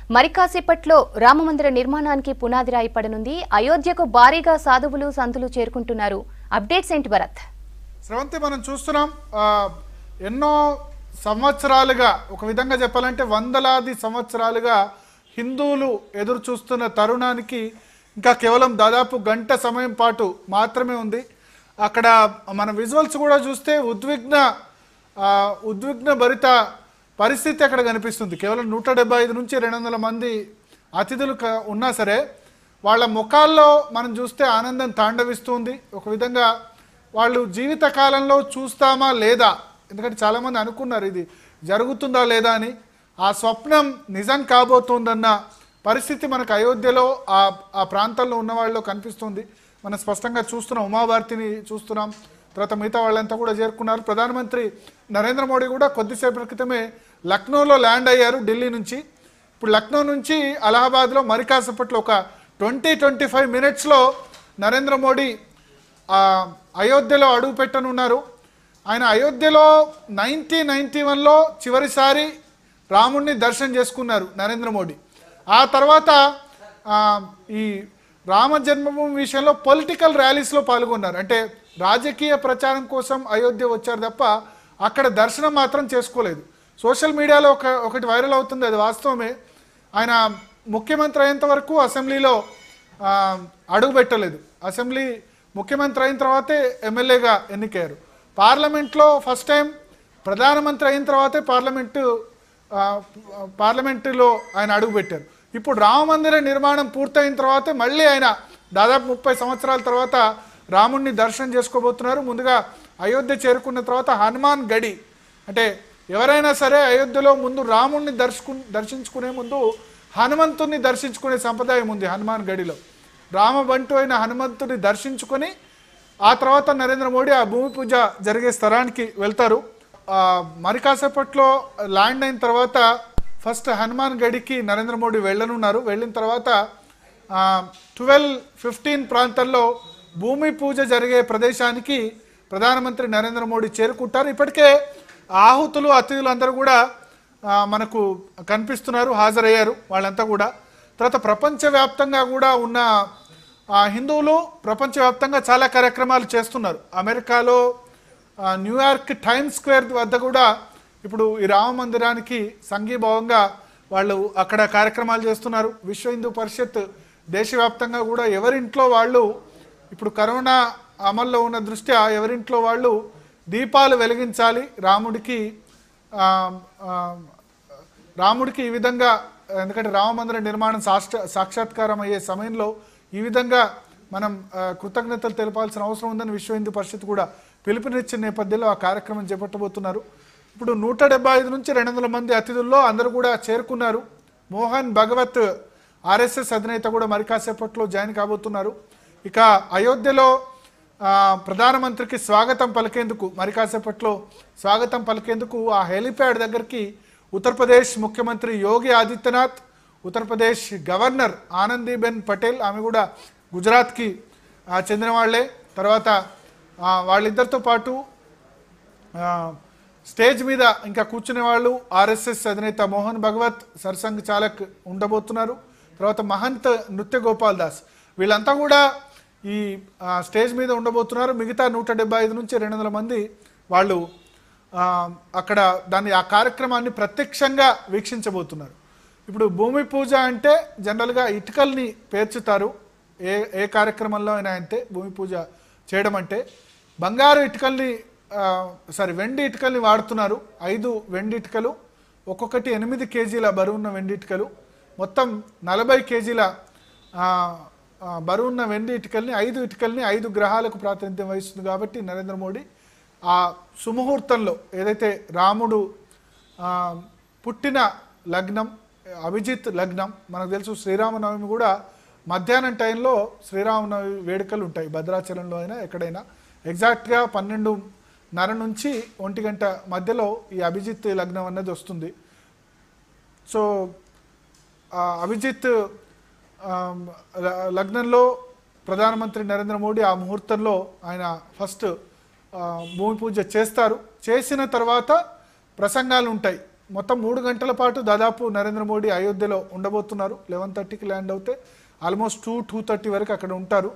మరి కాసేపట్లో రామమందిర నిర్మాణానికి పునాది రాయి పడనుంది అయోధ్యకు భారీగా సాధువులు సంతులు చేరుకుంటున్నారు అప్డేట్స్ ఏంటి భరత్ స్రవంతి మనం చూస్తున్నాం ఆ, ఎన్నో సంవత్సరాలుగా ఒక విధంగా చెప్పాలంటే వందలాది సంవత్సరాలుగా హిందువులు ఎదురు చూస్తున్న తరుణానికి ఇంకా కేవలం దాదాపు గంట సమయం పాటు మాత్రమే ఉంది అక్కడ మన విజువల్స్ కూడా చూస్తే ఉద్విగ్న ఆ, ఉద్విగ్న భరిత పరిస్థితి అక్కడ కనిపిస్తుంది కేవలం నూట డెబ్బై ఐదు నుంచి రెండు వందల మంది అతిథులు క- ఉన్నా సరే వాళ్ళ ముఖాల్లో మనం చూస్తే ఆనందం తాండవిస్తుంది ఒక విధంగా వాళ్ళు జీవిత కాలంలో చూస్తామా లేదా ఎందుకంటే చాలామంది అనుకున్నారు ఇది జరుగుతుందా లేదా అని ఆ స్వప్నం నిజం కాబోతోందన్న పరిస్థితి మనకు అయోధ్యలో ఆ ఆ ప్రాంతంలో ఉన్న వాళ్ళలో కనిపిస్తుంది మనం స్పష్టంగా చూస్తున్నాం ఉమాభారతిని చూస్తున్నాం తర్వాత మిగతా వాళ్ళంతా కూడా చేరుకున్నారు ప్రధానమంత్రి నరేంద్ర మోడీ కూడా కొద్దిసేపటి క్రితమే లక్నోలో ల్యాండ్ అయ్యారు ఢిల్లీ నుంచి ఇప్పుడు లక్నో నుంచి అలహాబాద్లో మరి కాసేపట్లో ఒక ట్వంటీ ట్వంటీ ఫైవ్ మినిట్స్లో నరేంద్ర మోడీ ఆ, అయోధ్యలో అడుగు పెట్టనున్నారు ఆయన అయోధ్యలో నైన్టీన్ నైన్టీ వన్లో చివరిసారి రాముణ్ణి దర్శనం చేసుకున్నారు నరేంద్ర మోడీ ఆ తర్వాత ఆ, ఈ రామ జన్మభూమి విషయంలో పొలిటికల్ ర్యాలీస్లో పాల్గొన్నారు అంటే రాజకీయ ప్రచారం కోసం అయోధ్య వచ్చారు తప్ప అక్కడ దర్శనం మాత్రం చేసుకోలేదు సోషల్ మీడియాలో ఒక ఒకటి వైరల్ అవుతుంది అది వాస్తవమే ఆయన ముఖ్యమంత్రి అయ్యేంత వరకు అసెంబ్లీలో ఆ, అడుగు పెట్టలేదు అసెంబ్లీ ముఖ్యమంత్రి అయిన తర్వాతే ఎమ్మెల్యేగా ఎన్నికయ్యారు పార్లమెంట్లో ఫస్ట్ టైం ప్రధానమంత్రి అయిన తర్వాతే పార్లమెంటు ఆ, పార్లమెంటులో ఆయన అడుగుపెట్టారు ఇప్పుడు రామ మందిర నిర్మాణం పూర్తయిన తర్వాతే మళ్ళీ ఆయన దాదాపు ముప్పై సంవత్సరాల తర్వాత రాముణ్ణి దర్శనం చేసుకోబోతున్నారు ముందుగా అయోధ్య చేరుకున్న తర్వాత హనుమాన్ గడి అంటే ఎవరైనా సరే అయోధ్యలో ముందు రాముణ్ణి దర్శకు దర్శించుకునే ముందు హనుమంతుని దర్శించుకునే సంప్రదాయం ఉంది హనుమాన్ గడిలో రామబంటు అయిన హనుమంతుని దర్శించుకొని ఆ తర్వాత నరేంద్ర మోడీ ఆ భూమి పూజ జరిగే స్థలానికి వెళ్తారు ఆ, మరి కాసేపట్లో ల్యాండ్ అయిన తర్వాత ఫస్ట్ హనుమాన్ గడికి నరేంద్ర మోడీ వెళ్ళనున్నారు వెళ్ళిన తర్వాత ట్వెల్వ్ ఫిఫ్టీన్ ప్రాంతాల్లో భూమి పూజ జరిగే ప్రదేశానికి ప్రధానమంత్రి నరేంద్ర మోడీ చేరుకుంటారు ఇప్పటికే ఆహుతులు అతిథులు అందరూ కూడా ఆ, మనకు కనిపిస్తున్నారు హాజరయ్యారు వాళ్ళంతా కూడా తర్వాత ప్రపంచవ్యాప్తంగా కూడా ఉన్న ఆ, హిందువులు ప్రపంచవ్యాప్తంగా చాలా కార్యక్రమాలు చేస్తున్నారు అమెరికాలో ఆ, న్యూయార్క్ టైమ్ స్క్వేర్ వద్ద కూడా ఇప్పుడు ఈ రామ మందిరానికి సంఘీభావంగా వాళ్ళు అక్కడ కార్యక్రమాలు చేస్తున్నారు విశ్వ హిందూ పరిషత్ దేశవ్యాప్తంగా కూడా ఎవరింట్లో వాళ్ళు ఇప్పుడు కరోనా అమల్లో ఉన్న దృష్ట్యా ఎవరింట్లో వాళ్ళు దీపాలు వెలిగించాలి రాముడికి ఆ, ఆ, రాముడికి ఈ విధంగా ఎందుకంటే రామమందిర నిర్మాణం సాక్ష సాక్షాత్కారం అయ్యే సమయంలో ఈ విధంగా మనం ఆ, కృతజ్ఞతలు తెలపాల్సిన అవసరం ఉందని విశ్వ హిందూ పరిషత్ కూడా పిలుపునిచ్చిన నేపథ్యంలో ఆ కార్యక్రమం చేపట్టబోతున్నారు ఇప్పుడు నూట డెబ్బై ఐదు నుంచి రెండు వందల మంది అతిథుల్లో అందరూ కూడా చేరుకున్నారు మోహన్ భగవత్ ఆర్ఎస్ఎస్ అధినేత కూడా మరి కాసేపట్లో జాయిన్ కాబోతున్నారు ఇక అయోధ్యలో ఆ, ప్రధానమంత్రికి స్వాగతం పలికేందుకు మరి కాసేపట్లో స్వాగతం పలికేందుకు ఆ హెలిప్యాడ్ దగ్గరికి ఉత్తరప్రదేశ్ ముఖ్యమంత్రి యోగి ఆదిత్యనాథ్ ఉత్తరప్రదేశ్ గవర్నర్ ఆనందీబెన్ పటేల్ ఆమె కూడా గుజరాత్కి ఆ, చెందిన వాళ్ళే తర్వాత ఆ, వాళ్ళిద్దరితో పాటు ఆ, స్టేజ్ మీద ఇంకా కూర్చునే వాళ్ళు ఆర్ఎస్ఎస్ అధినేత మోహన్ భగవత్ సర్సంఘ్ చాలక్ ఉండబోతున్నారు తర్వాత మహంత్ నృత్య గోపాల్ దాస్ వీళ్ళంతా కూడా ఈ ఆ, స్టేజ్ మీద ఉండబోతున్నారు మిగతా నూట డెబ్బై ఐదు నుంచి రెండు వందల మంది వాళ్ళు ఆ, అక్కడ దాన్ని ఆ కార్యక్రమాన్ని ప్రత్యక్షంగా వీక్షించబోతున్నారు ఇప్పుడు భూమి పూజ అంటే జనరల్గా ఇటుకల్ని పేర్చుతారు ఏ ఏ కార్యక్రమంలో అయినా అంతే భూమి పూజ చేయడం అంటే బంగారు ఇటుకల్ని సారీ వెండి ఇటుకల్ని వాడుతున్నారు ఐదు వెండి ఇటుకలు ఒక్కొక్కటి ఎనిమిది కేజీల బరువున్న వెండి ఇటుకలు మొత్తం నలభై కేజీల ఆ, ఆ, బరువున్న వెండి ఇటుకల్ని ఐదు ఇటుకల్ని ఐదు గ్రహాలకు ప్రాతినిధ్యం వహిస్తుంది కాబట్టి నరేంద్ర మోడీ ఆ సుముహూర్తంలో ఏదైతే రాముడు ఆ, పుట్టిన లగ్నం అభిజిత్ లగ్నం మనకు తెలుసు శ్రీరామనవమి కూడా మధ్యాహ్నం టైంలో శ్రీరామనవమి వేడుకలు ఉంటాయి భద్రాచలంలో అయినా ఎక్కడైనా ఎగ్జాక్ట్గా పన్నెండున్నర నుంచి ఒంటి గంట మధ్యలో ఈ అభిజిత్ లగ్నం అన్నది వస్తుంది సో ఆ, అభిజిత్ ఆ, ల- లగ్నంలో ప్రధానమంత్రి నరేంద్ర మోడీ ఆ ముహూర్తంలో ఆయన ఫస్ట్ ఆ, భూమి పూజ చేస్తారు చేసిన తర్వాత ప్రసంగాలు ఉంటాయి మొత్తం మూడు గంటల పాటు దాదాపు నరేంద్ర మోడీ అయోధ్యలో ఉండబోతున్నారు లెవెన్ థర్టీకి ల్యాండ్ అవుతే ఆల్మోస్ట్ టూ టూ థర్టీ వరకు అక్కడ ఉంటారు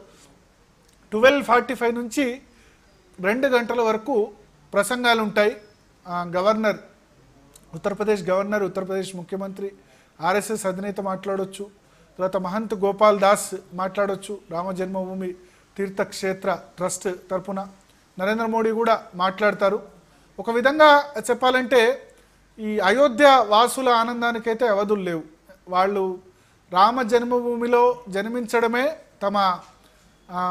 ట్వెల్వ్ ఫార్టీ ఫైవ్ నుంచి రెండు గంటల వరకు ప్రసంగాలు ఉంటాయి ఆ, గవర్నర్ ఉత్తరప్రదేశ్ గవర్నర్ ఉత్తరప్రదేశ్ ముఖ్యమంత్రి ఆర్ఎస్ఎస్ అధినేత మాట్లాడొచ్చు తర్వాత మహంత్ గోపాల్ దాస్ మాట్లాడొచ్చు రామ జన్మభూమి తీర్థక్షేత్ర ట్రస్ట్ తరపున నరేంద్ర మోడీ కూడా మాట్లాడతారు ఒక విధంగా చెప్పాలంటే ఈ అయోధ్య వాసుల ఆనందానికైతే అవధులు లేవు వాళ్ళు రామ జన్మభూమిలో జన్మించడమే తమ ఆ,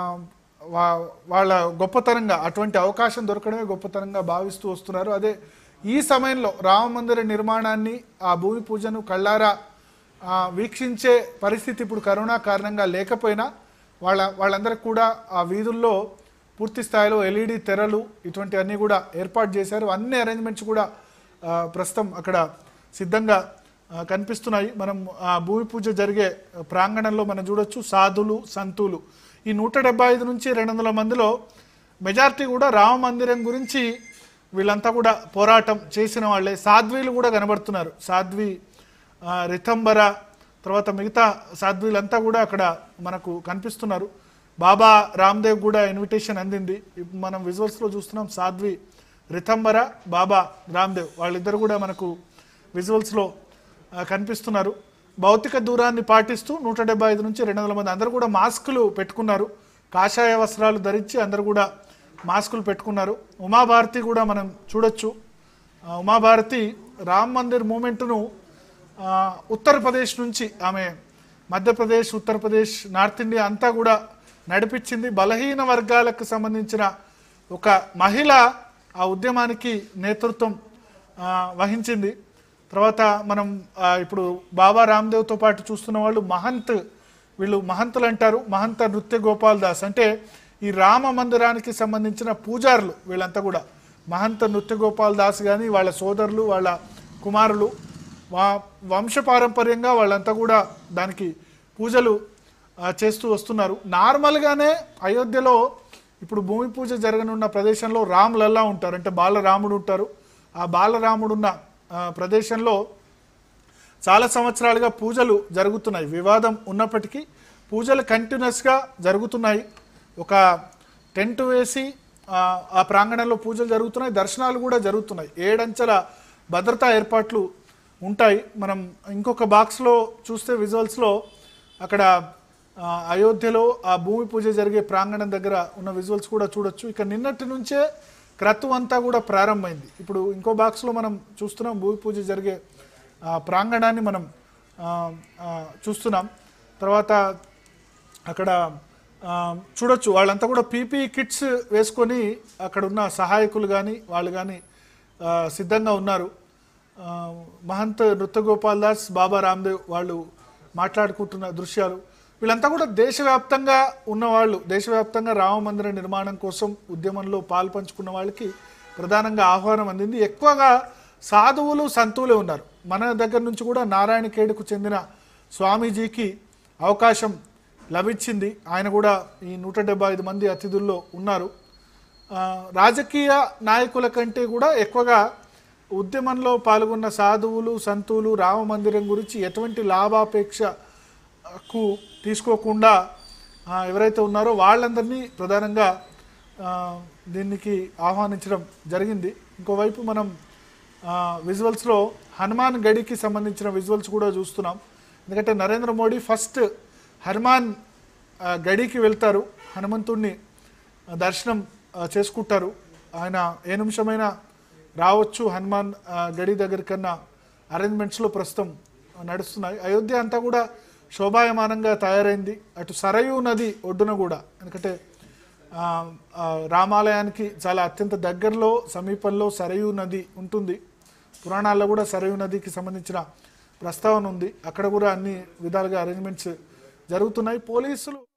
వా- వాళ్ళ గొప్పతనంగా అటువంటి అవకాశం దొరకడమే గొప్పతనంగా భావిస్తూ వస్తున్నారు అదే ఈ సమయంలో రామ మందిర నిర్మాణాన్ని ఆ భూమి పూజను కళ్ళారా ఆ, వీక్షించే పరిస్థితి ఇప్పుడు కరోనా కారణంగా లేకపోయినా వాళ్ళ వాళ్ళందరికీ కూడా ఆ వీధుల్లో పూర్తి స్థాయిలో ఎల్ఈడి తెరలు ఇటువంటి అన్నీ కూడా ఏర్పాటు చేశారు అన్ని అరేంజ్మెంట్స్ కూడా ఆ, ప్రస్తుతం అక్కడ సిద్ధంగా ఆ, కనిపిస్తున్నాయి మనం ఆ భూమి పూజ జరిగే ప్రాంగణంలో మనం చూడొచ్చు సాధులు సంతులు ఈ నూట డెబ్బై ఐదు నుంచి రెండు వందల మందిలో మెజారిటీ కూడా రామ మందిరం గురించి వీళ్ళంతా కూడా పోరాటం చేసిన వాళ్ళే సాధ్వీలు కూడా కనబడుతున్నారు సాధ్వి ఆ, రితంబర తర్వాత మిగతా సాధ్వీలంతా కూడా అక్కడ మనకు కనిపిస్తున్నారు బాబా రామ్దేవ్ కూడా ఇన్విటేషన్ అందింది ఇప్పుడు మనం విజువల్స్లో చూస్తున్నాం సాధ్వి రితంబర బాబా రామ్దేవ్ వాళ్ళిద్దరు కూడా మనకు విజువల్స్లో ఆ, కనిపిస్తున్నారు భౌతిక దూరాన్ని పాటిస్తూ నూట డెబ్బై ఐదు నుంచి రెండు వందల మంది అందరూ కూడా మాస్కులు పెట్టుకున్నారు కాషాయ వస్త్రాలు ధరించి అందరూ కూడా మాస్కులు పెట్టుకున్నారు ఉమాభారతి కూడా మనం చూడొచ్చు ఆ, ఉమాభారతి రామ్ మందిర్ మూమెంట్ను ఆ, ఉత్తరప్రదేశ్ నుంచి ఆమె మధ్యప్రదేశ్ ఉత్తరప్రదేశ్ నార్త్ ఇండియా అంతా కూడా నడిపించింది బలహీన వర్గాలకు సంబంధించిన ఒక మహిళ ఆ ఉద్యమానికి నేతృత్వం ఆ, వహించింది తర్వాత మనం ఆ, ఇప్పుడు బాబా రామ్దేవ్తో పాటు చూస్తున్న వాళ్ళు మహంత్ వీళ్ళు మహంతులు అంటారు మహంత నృత్య గోపాల్ దాస్ అంటే ఈ రామ మందిరానికి సంబంధించిన పూజారులు వీళ్ళంతా కూడా మహంత నృత్య గోపాల్ దాస్ కానీ వాళ్ళ సోదరులు వాళ్ళ కుమారులు వా వంశపారంపర్యంగా వాళ్ళంతా కూడా దానికి పూజలు ఆ, చేస్తూ వస్తున్నారు నార్మల్గానే అయోధ్యలో ఇప్పుడు భూమి పూజ జరగనున్న ప్రదేశంలో రాములల్లా ఉంటారు అంటే బాలరాముడు ఉంటారు ఆ బాలరాముడు ఉన్న ఆ, ప్రదేశంలో చాలా సంవత్సరాలుగా పూజలు జరుగుతున్నాయి వివాదం ఉన్నప్పటికీ పూజలు కంటిన్యూస్గా జరుగుతున్నాయి ఒక టెంట్ వేసి ఆ, ఆ ప్రాంగణంలో పూజలు జరుగుతున్నాయి దర్శనాలు కూడా జరుగుతున్నాయి ఏడంచెల భద్రతా ఏర్పాట్లు ఉంటాయి మనం ఇంకొక బాక్స్లో చూస్తే విజువల్స్లో అక్కడ ఆ, అయోధ్యలో ఆ భూమి పూజ జరిగే ప్రాంగణం దగ్గర ఉన్న విజువల్స్ కూడా చూడొచ్చు ఇక నిన్నటి నుంచే క్రతువు అంతా కూడా ప్రారంభమైంది ఇప్పుడు ఇంకో బాక్స్లో మనం చూస్తున్నాం భూమి పూజ జరిగే ఆ, ప్రాంగణాన్ని మనం ఆ, ఆ, చూస్తున్నాం తర్వాత అక్కడ ఆ, చూడొచ్చు వాళ్ళంతా కూడా పీపీ కిట్స్ వేసుకొని అక్కడ ఉన్న సహాయకులు కానీ వాళ్ళు కానీ ఆ, సిద్ధంగా ఉన్నారు ఆ, మహంత్ నృత్యగోపాల్ దాస్ బాబా రామ్దేవ్ వాళ్ళు మాట్లాడుకుంటున్న దృశ్యాలు వీళ్ళంతా కూడా దేశవ్యాప్తంగా ఉన్నవాళ్ళు దేశవ్యాప్తంగా రామ మందిర నిర్మాణం కోసం ఉద్యమంలో పాలు పంచుకున్న వాళ్ళకి ప్రధానంగా ఆహ్వానం అందింది ఎక్కువగా సాధువులు సంతువులే ఉన్నారు మన దగ్గర నుంచి కూడా నారాయణఖేడ్కు చెందిన స్వామీజీకి అవకాశం లభించింది ఆయన కూడా ఈ నూట డెబ్బై ఐదు మంది అతిథుల్లో ఉన్నారు ఆ, రాజకీయ నాయకుల కంటే కూడా ఎక్కువగా ఉద్యమంలో పాల్గొన్న సాధువులు సంతువులు రామ మందిరం గురించి ఎటువంటి లాభాపేక్షకు తీసుకోకుండా ఆ, ఎవరైతే ఉన్నారో వాళ్ళందరినీ ప్రధానంగా ఆ, దీనికి ఆహ్వానించడం జరిగింది ఇంకోవైపు మనం ఆ, విజువల్స్లో హనుమాన్ గడికి సంబంధించిన విజువల్స్ కూడా చూస్తున్నాం ఎందుకంటే నరేంద్ర మోడీ ఫస్ట్ హనుమాన్ ఆ, గడికి వెళ్తారు హనుమంతుడిని ఆ, దర్శనం ఆ, చేసుకుంటారు ఆయన ఏ నిమిషమైనా రావచ్చు హనుమాన్ ఆ, గడి దగ్గర కన్నా అరేంజ్మెంట్స్లో ప్రస్తుతం నడుస్తున్నాయి అయోధ్య అంతా కూడా శోభాయమానంగా తయారైంది అటు సరయూ నది ఒడ్డున కూడా ఎందుకంటే ఆ, ఆ, రామాలయానికి చాలా అత్యంత దగ్గరలో సమీపంలో సరయూ నది ఉంటుంది పురాణాల్లో కూడా సరయూ నదికి సంబంధించిన ప్రస్తావన ఉంది అక్కడ కూడా అన్ని విధాలుగా అరేంజ్మెంట్స్ జరుగుతున్నాయి పోలీసులు